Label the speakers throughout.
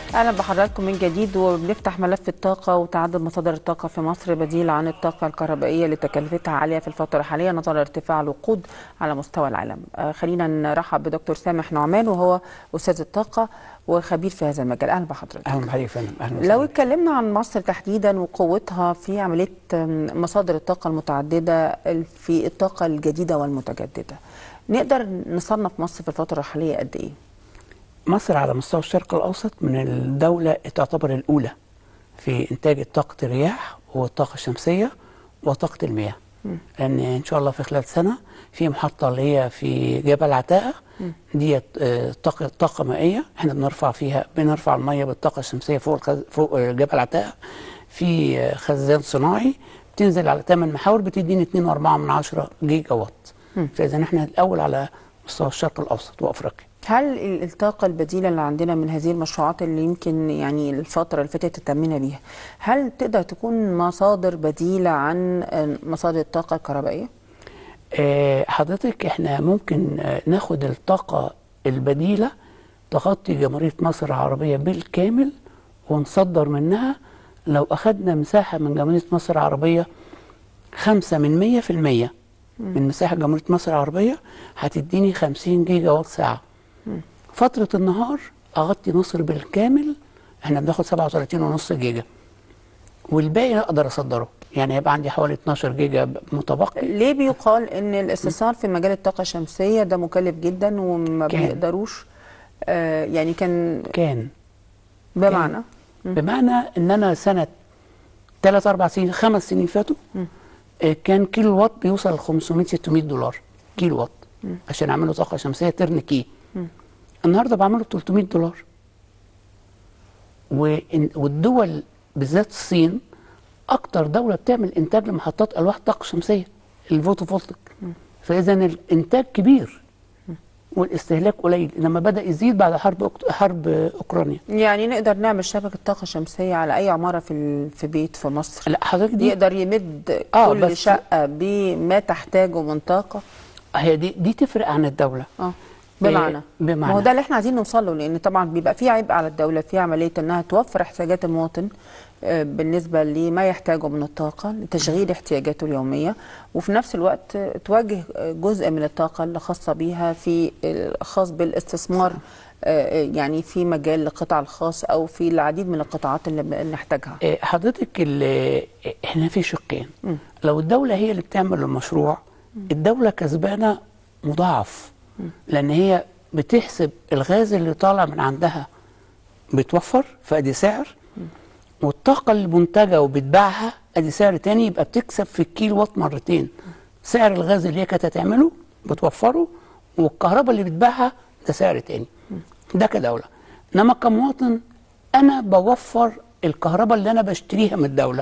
Speaker 1: اهلا بحضراتكم من جديد وبنفتح ملف الطاقه وتعدد مصادر الطاقه في مصر بديل عن الطاقه الكهربائيه اللي تكلفتها عاليه في الفتره الحاليه نظرا لارتفاع الوقود على مستوى العالم. آه خلينا نرحب بدكتور سامح نعمان وهو استاذ الطاقه وخبير في هذا المجال اهلا بحضرتك.
Speaker 2: اهلا بحضرتك يا فندم اهلا
Speaker 1: لو اتكلمنا عن مصر تحديدا وقوتها في عمليه مصادر الطاقه المتعدده في الطاقه الجديده والمتجدده نقدر نصنف مصر في الفتره الحاليه قد ايه؟
Speaker 2: مصر على مستوى الشرق الاوسط من الدوله تعتبر الاولى في انتاج طاقه الرياح والطاقه الشمسيه وطاقه المياه لان ان شاء الله في خلال سنه في محطه اللي هي في جبل عتاقه ديت طاقه طاقه مائيه احنا بنرفع فيها بنرفع الميه بالطاقه الشمسيه فوق الخز... فوق جبل عتاقه في خزان صناعي بتنزل على ثمان محاور بتديني 2.4 من عشرة جيجا وات فاذا احنا الاول على مستوى الشرق الاوسط وافريقيا
Speaker 1: هل الطاقة البديلة اللي عندنا من هذه المشروعات اللي يمكن يعني الفترة اللي فاتت تتمينا بيها هل تقدر تكون مصادر بديلة عن مصادر الطاقة الكهربائية؟
Speaker 2: آه حضرتك احنا ممكن ناخد الطاقة البديلة تغطي جمهورية مصر العربية بالكامل ونصدر منها لو أخدنا مساحة من جمهورية مصر العربية خمسة من مية في المية من مساحة جمهورية مصر العربية هتديني خمسين جيجا وات ساعة فترة النهار أغطي مصر بالكامل احنا بناخد 37.5 جيجا والباقي أقدر أصدره يعني هيبقى عندي حوالي 12 جيجا متبقي
Speaker 1: ليه بيقال ان الاستثمار في مجال الطاقة الشمسية ده مكلف جدا وما
Speaker 2: كان.
Speaker 1: بيقدروش آه يعني كان
Speaker 2: كان
Speaker 1: بمعنى
Speaker 2: بمعنى ان انا سنة 3 4 سنين خمس سنين فاتوا آه، كان كيلو وات بيوصل ل 500 600 دولار كيلو وات عشان اعمله طاقة شمسية ترن كي النهارده بعمله ب 300 دولار وإن- والدول بالذات الصين اكتر دوله بتعمل انتاج لمحطات الواح طاقه شمسيه الفوتوفولتيك فاذا الانتاج كبير والاستهلاك قليل انما بدا يزيد بعد حرب أكت- حرب اوكرانيا
Speaker 1: يعني نقدر نعمل شبكة طاقة شمسية على أي عمارة في ال- في بيت في مصر
Speaker 2: لا حضرتك دي
Speaker 1: يقدر يمد
Speaker 2: آه،
Speaker 1: كل
Speaker 2: بس-
Speaker 1: شقة بما تحتاجه من طاقة
Speaker 2: هي دي دي تفرق عن الدوله
Speaker 1: اه بمعنى
Speaker 2: إيه، بمعنى.
Speaker 1: ما هو ده اللي احنا عايزين نوصل له لان طبعا بيبقى في عبء على الدوله في عمليه انها توفر احتياجات المواطن آه، بالنسبه لما يحتاجه من الطاقه لتشغيل احتياجاته اليوميه وفي نفس الوقت آه، توجه آه، جزء من الطاقه اللي خاصه بيها في الخاص بالاستثمار آه، آه، يعني في مجال القطاع الخاص او في العديد من القطاعات اللي بن- نحتاجها
Speaker 2: آه، حضرتك ال- احنا في شقين لو الدوله هي اللي بتعمل المشروع الدوله كسبانه مضاعف لان هي بتحسب الغاز اللي طالع من عندها بتوفر فادي سعر والطاقه اللي منتجه وبتباعها ادي سعر تاني يبقى بتكسب في الكيلو وات مرتين سعر الغاز اللي هي كانت هتعمله بتوفره والكهرباء اللي بتباعها ده سعر تاني ده كدوله انما كمواطن انا بوفر الكهرباء اللي انا بشتريها من الدوله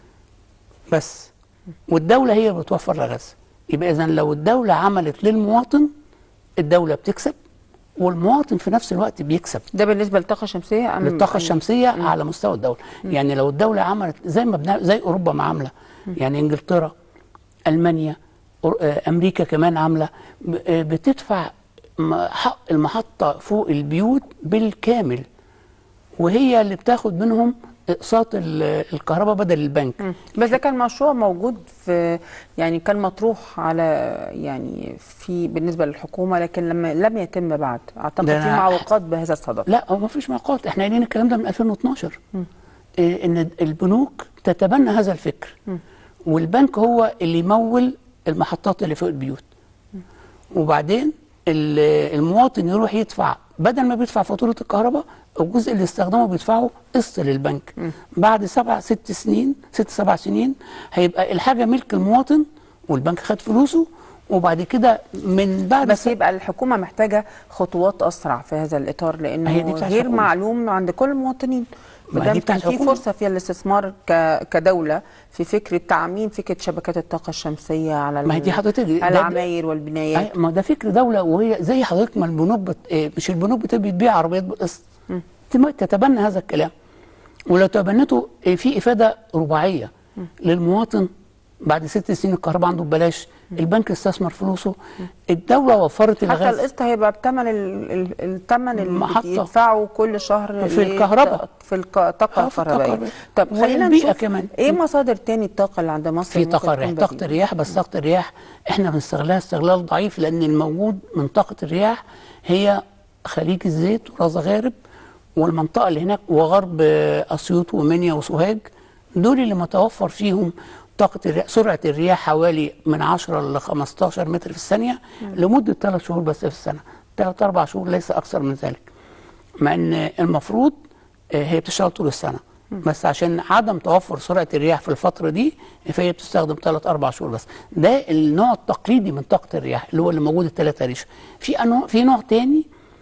Speaker 2: بس والدوله هي اللي بتوفر الغاز يبقى اذا لو الدوله عملت للمواطن الدوله بتكسب والمواطن في نفس الوقت بيكسب
Speaker 1: ده بالنسبه للطاقه الشمسيه ام
Speaker 2: للطاقه
Speaker 1: أم-
Speaker 2: الشمسيه على مستوى الدوله يعني لو الدوله عملت زي ما بنا زي اوروبا ما عامله يعني انجلترا المانيا أور- آه، امريكا كمان عامله ب- آه، بتدفع م- حق المحطه فوق البيوت بالكامل وهي اللي بتاخد منهم اقساط ال- الكهرباء بدل البنك
Speaker 1: بس ده كان مشروع موجود في يعني كان مطروح على يعني في بالنسبه للحكومه لكن لما لم يتم بعد اعتقد
Speaker 2: ده
Speaker 1: في
Speaker 2: أنا-
Speaker 1: معوقات بهذا الصدد
Speaker 2: لا هو ما فيش معوقات احنا قايلين الكلام ده من 2012 إيه ان البنوك تتبنى هذا الفكر والبنك هو اللي يمول المحطات اللي فوق البيوت وبعدين ال- المواطن يروح يدفع بدل ما بيدفع فاتوره الكهرباء الجزء اللي استخدمه بيدفعه قسط للبنك بعد سبع ست سنين ست سبع سنين هيبقى الحاجه ملك المواطن والبنك خد فلوسه وبعد كده من بعد
Speaker 1: بس يبقى الحكومه محتاجه خطوات اسرع في هذا الاطار
Speaker 2: هي دي
Speaker 1: لانه
Speaker 2: بتاعت
Speaker 1: غير
Speaker 2: الحكومة.
Speaker 1: معلوم عند كل المواطنين
Speaker 2: ما
Speaker 1: مادام
Speaker 2: دي
Speaker 1: كان
Speaker 2: بتاعت
Speaker 1: في
Speaker 2: الحكومة.
Speaker 1: فرصه فيها الاستثمار ك- كدوله في فكره تعميم فكره شبكات الطاقه الشمسيه على
Speaker 2: ما هي دي حضرتك ده-
Speaker 1: على العماير والبنايات
Speaker 2: أي- ما ده فكر دوله وهي زي حضرتك ما البنوك بت... إيه، مش البنوك بتبقى بتبيع عربيات بالقسط تم- تتبنى هذا الكلام ولو تبنته إيه، في افاده رباعيه للمواطن بعد ست سنين الكهرباء عنده ببلاش البنك استثمر فلوسه الدوله وفرت
Speaker 1: حتى
Speaker 2: الغاز
Speaker 1: القسط هيبقى بثمن ال- ال- الثمن اللي
Speaker 2: محطة.
Speaker 1: يدفعه كل شهر
Speaker 2: في
Speaker 1: ل-
Speaker 2: الكهرباء.
Speaker 1: في الك- الطاقه
Speaker 2: آه، في
Speaker 1: الكهربائيه
Speaker 2: الكهرباء.
Speaker 1: طب خلينا
Speaker 2: والبيئة
Speaker 1: نشوف
Speaker 2: كمان.
Speaker 1: ايه مصادر تاني الطاقه اللي عند مصر
Speaker 2: في
Speaker 1: ممكن
Speaker 2: طاقه الرياح
Speaker 1: تكون
Speaker 2: طاقه
Speaker 1: بديلة؟
Speaker 2: الرياح بس طاقه الرياح احنا بنستغلها استغلال ضعيف لان الموجود من طاقه الرياح هي خليج الزيت وراس غارب والمنطقه اللي هناك وغرب آه، اسيوط ومنيا وسوهاج دول اللي متوفر فيهم طاقه الرياح سرعه الرياح حوالي من 10 ل 15 متر في الثانيه لمده ثلاث شهور بس في السنه ثلاث اربع شهور ليس اكثر من ذلك مع ان المفروض آه، هي بتشتغل طول السنه بس عشان عدم توفر سرعه الرياح في الفتره دي فهي بتستخدم ثلاث اربع شهور بس ده النوع التقليدي من طاقه الرياح اللي هو اللي موجود الثلاثه ريشه في انواع في نوع تاني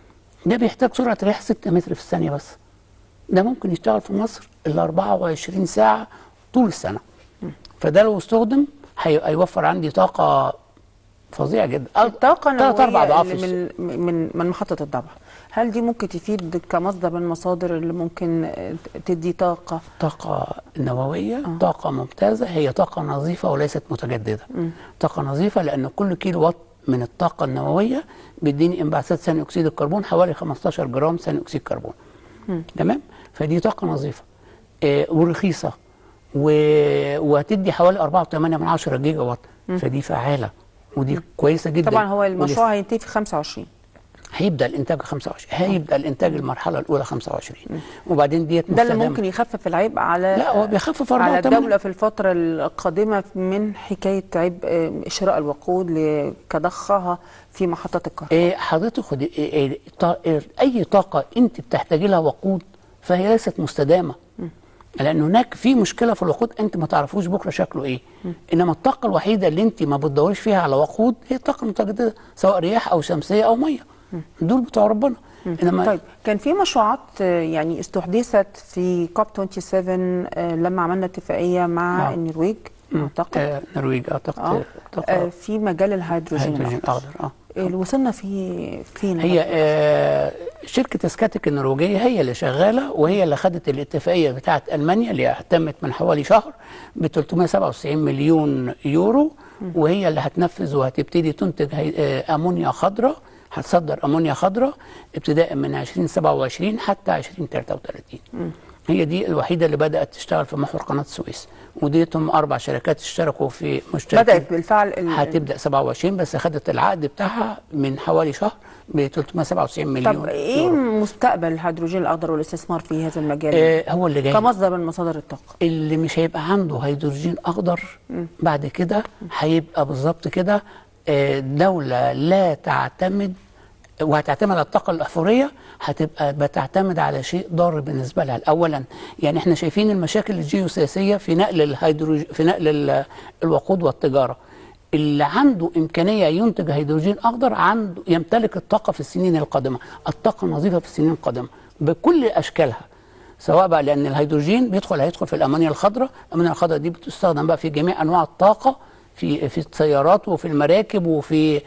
Speaker 2: ده بيحتاج سرعه رياح 6 متر في الثانيه بس ده ممكن يشتغل في مصر ال 24 ساعه طول السنه فده لو استخدم هي- هيوفر عندي طاقه فظيعه جدا
Speaker 1: الطاقة
Speaker 2: ثلاث اربع
Speaker 1: النووية
Speaker 2: اضعاف
Speaker 1: اللي من من من محطة الضبع هل دي ممكن تفيد كمصدر من المصادر اللي ممكن آه، تدي طاقة
Speaker 2: طاقة نووية آه. طاقة ممتازة هي طاقة نظيفة وليست متجددة م. طاقة نظيفة لأن كل كيلو وات من الطاقة النووية بيديني انبعاثات ثاني أكسيد الكربون حوالي 15 جرام ثاني أكسيد كربون م. تمام فدي طاقة نظيفة آه ورخيصة و... وهتدي حوالي 4.8 من 10 جيجا وات م. فدي فعالة ودي كويسة جدا
Speaker 1: طبعا هو
Speaker 2: ولسه-
Speaker 1: المشروع هينتهي في 25
Speaker 2: هيبدا الانتاج 25 هيبدا الانتاج المرحله الاولى 25 وبعدين ديت
Speaker 1: ده اللي
Speaker 2: مستدامة.
Speaker 1: ممكن يخفف العبء على
Speaker 2: لا هو بيخفف
Speaker 1: على
Speaker 2: 4
Speaker 1: الدولة في الفترة القادمة من حكاية عبء آه، شراء الوقود ل- كضخها في محطة الكهرباء
Speaker 2: إيه حضرتك خدي إيه إيه طا- إيه اي طاقه انت بتحتاجي لها وقود فهي ليست مستدامه لان هناك في مشكله في الوقود انت ما تعرفوش بكره شكله ايه انما الطاقه الوحيده اللي انت ما بتدوريش فيها على وقود هي الطاقه المتجدده سواء رياح او شمسيه او ميه دول بتوع ربنا انما
Speaker 1: طيب كان في مشروعات آه، يعني استحدثت في كوب 27 آه، لما عملنا اتفاقية مع
Speaker 2: نعم.
Speaker 1: النرويج اعتقد
Speaker 2: آه نرويج اه طاقه
Speaker 1: اه آه،
Speaker 2: طاقه
Speaker 1: في مجال الهيدروجين
Speaker 2: هيدروجين
Speaker 1: الأخضر.
Speaker 2: اخضر اه
Speaker 1: اللي وصلنا فيه فين
Speaker 2: هي آه شركة اسكاتك النرويجية هي اللي شغالة وهي اللي خدت الاتفاقية بتاعة ألمانيا اللي تمت من حوالي شهر ب 397 مليون يورو وهي اللي هتنفذ وهتبتدي تنتج هي- آه أمونيا خضراء هتصدر أمونيا خضراء ابتداء من 2027 حتى 2033 هي دي الوحيدة اللي بدأت تشتغل في محور قناة السويس وديتهم أربع شركات اشتركوا في مشتركين
Speaker 1: بدأت بالفعل ال-
Speaker 2: هتبدا 27 بس خدت العقد بتاعها من حوالي شهر ب 397 مليون
Speaker 1: طب ايه
Speaker 2: يورو.
Speaker 1: مستقبل الهيدروجين الاخضر والاستثمار في هذا المجال
Speaker 2: آه هو اللي جاي
Speaker 1: كمصدر من مصادر الطاقه
Speaker 2: اللي مش هيبقى عنده هيدروجين اخضر بعد كده هيبقى بالظبط كده آه، دوله لا تعتمد وهتعتمد على الطاقه الاحفوريه هتبقى بتعتمد على شيء ضار بالنسبه لها اولا يعني احنا شايفين المشاكل الجيوسياسيه في نقل الهيدروجين في نقل ال- الوقود والتجاره اللي عنده امكانيه ينتج هيدروجين اخضر عنده يمتلك الطاقه في السنين القادمه الطاقه النظيفه في السنين القادمه بكل اشكالها سواء بقى لان الهيدروجين بيدخل هيدخل في الامونيا الخضراء الامونيا الخضراء دي بتستخدم بقى في جميع انواع الطاقه في في السيارات وفي المراكب وفي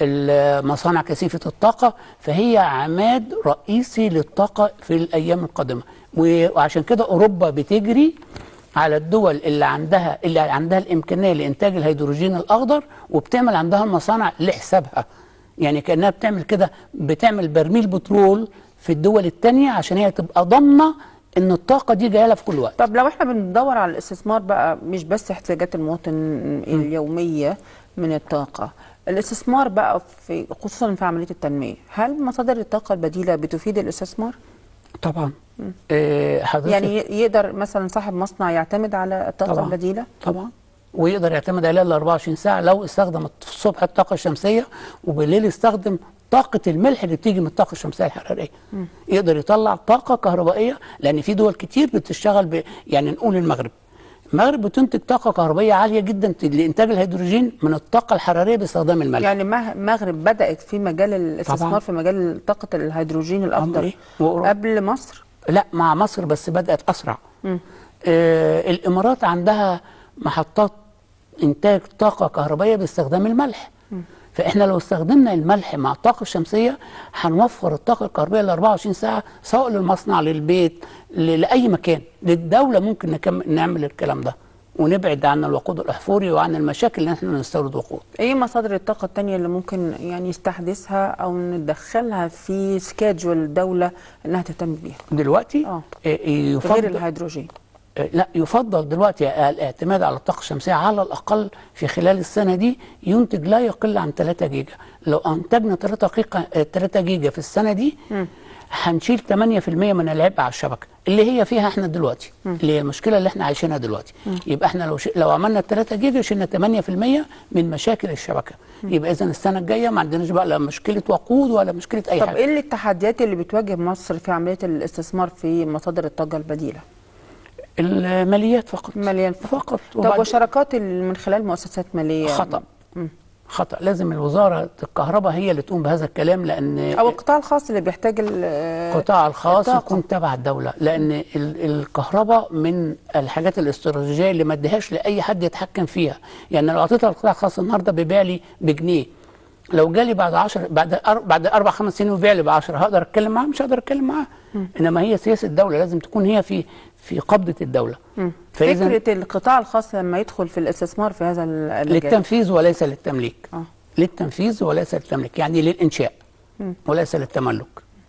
Speaker 2: مصانع كثيفه الطاقه فهي عماد رئيسي للطاقه في الايام القادمه وعشان كده اوروبا بتجري على الدول اللي عندها اللي عندها الامكانيه لانتاج الهيدروجين الاخضر وبتعمل عندها المصانع لحسابها يعني كانها بتعمل كده بتعمل برميل بترول في الدول التانية عشان هي تبقى ضامنه ان الطاقه دي جايه لها في كل وقت
Speaker 1: طب لو احنا بندور على الاستثمار بقى مش بس احتياجات المواطن اليوميه من الطاقه الاستثمار بقى في خصوصا في عمليه التنميه هل مصادر الطاقه البديله بتفيد الاستثمار
Speaker 2: طبعا آه حضرتك
Speaker 1: يعني ي- يقدر مثلا صاحب مصنع يعتمد على الطاقه
Speaker 2: طبعاً.
Speaker 1: البديله
Speaker 2: طبعا ويقدر يعتمد عليها ال 24 ساعه لو استخدم الصبح الطاقه الشمسيه وبالليل يستخدم طاقه الملح اللي بتيجي من الطاقه الشمسيه الحراريه يقدر يطلع طاقه كهربائيه لان في دول كتير بتشتغل ب... يعني نقول المغرب المغرب بتنتج طاقه كهربائيه عاليه جدا لانتاج الهيدروجين من الطاقه الحراريه باستخدام الملح
Speaker 1: يعني مه- المغرب بدات في مجال الاستثمار
Speaker 2: طبعاً.
Speaker 1: في مجال طاقه الهيدروجين الاخضر
Speaker 2: إيه؟ وأوروبا.
Speaker 1: قبل مصر
Speaker 2: لا مع مصر بس بدأت أسرع آه الإمارات عندها محطات إنتاج طاقة كهربائية باستخدام الملح فإحنا لو استخدمنا الملح مع الطاقة الشمسية هنوفر الطاقة الكهربائية ل 24 ساعة سواء للمصنع للبيت ل- لأي مكان للدولة ممكن نكم... نعمل الكلام ده ونبعد عن الوقود الاحفوري وعن المشاكل اللي احنا نستورد وقود
Speaker 1: ايه مصادر الطاقة التانية اللي ممكن يعني يستحدثها او ندخلها في سكادجول الدولة انها تهتم بيها
Speaker 2: دلوقتي
Speaker 1: آه.
Speaker 2: آه،
Speaker 1: غير
Speaker 2: يفضل
Speaker 1: الهيدروجين
Speaker 2: آه، لا يفضل دلوقتي الاعتماد على الطاقة الشمسية على الأقل في خلال السنة دي ينتج لا يقل عن 3 جيجا لو أنتجنا 3 دقيقة 3 جيجا في السنة دي هنشيل 8% من العبء على الشبكة اللي هي فيها احنا دلوقتي اللي هي المشكلة اللي احنا عايشينها دلوقتي يبقى احنا لو ش... لو عملنا 3 جيجا شلنا 8% من مشاكل الشبكة يبقى إذا السنة الجاية ما عندناش بقى لا مشكلة وقود ولا مشكلة أي
Speaker 1: طب
Speaker 2: حاجة
Speaker 1: ايه التحديات اللي بتواجه مصر في عملية الاستثمار في مصادر الطاقة البديلة
Speaker 2: الماليات فقط
Speaker 1: ماليا
Speaker 2: فقط
Speaker 1: طب
Speaker 2: وبعد-
Speaker 1: وشراكات ال- من خلال مؤسسات مالية
Speaker 2: خطأ خطأ لازم الوزارة الكهرباء هي اللي تقوم بهذا الكلام لأن
Speaker 1: او القطاع الخاص اللي بيحتاج ال-
Speaker 2: القطاع الخاص
Speaker 1: الطاقة.
Speaker 2: يكون تبع الدولة لأن ال- الكهرباء من الحاجات الاستراتيجية اللي ما اديهاش لأي حد يتحكم فيها يعني لو أعطيتها القطاع الخاص النهاردة بيبيع لي بجنيه لو جالي بعد 10 بعد أر... بعد اربع خمس سنين وبيع لي ب 10 هقدر اتكلم معاه مش هقدر اتكلم معاه انما هي سياسه الدوله لازم تكون هي في في قبضه الدوله فاذا
Speaker 1: فكرة القطاع الخاص لما يدخل في الاستثمار في هذا ال- المجال
Speaker 2: للتنفيذ وليس للتمليك
Speaker 1: آه.
Speaker 2: للتنفيذ وليس للتمليك يعني للانشاء وليس للتملك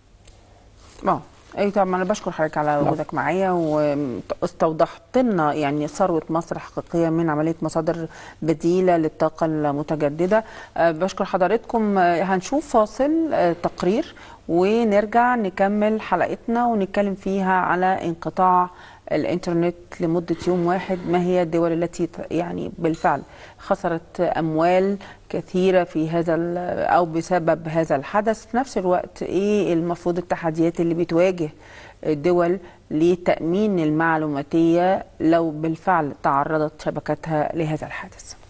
Speaker 1: اه اي طبعا انا بشكر حضرتك على وجودك معايا واستوضحت لنا يعني ثروه مصر حقيقيه من عمليه مصادر بديله للطاقه المتجدده آه، بشكر حضراتكم آه، هنشوف فاصل آه، تقرير ونرجع نكمل حلقتنا ونتكلم فيها على انقطاع الانترنت لمده يوم واحد ما هي الدول التي ت- يعني بالفعل خسرت اموال كثيره في هذا ال- او بسبب هذا الحدث في نفس الوقت ايه المفروض التحديات اللي بتواجه الدول لتامين المعلوماتيه لو بالفعل تعرضت شبكتها لهذا الحادث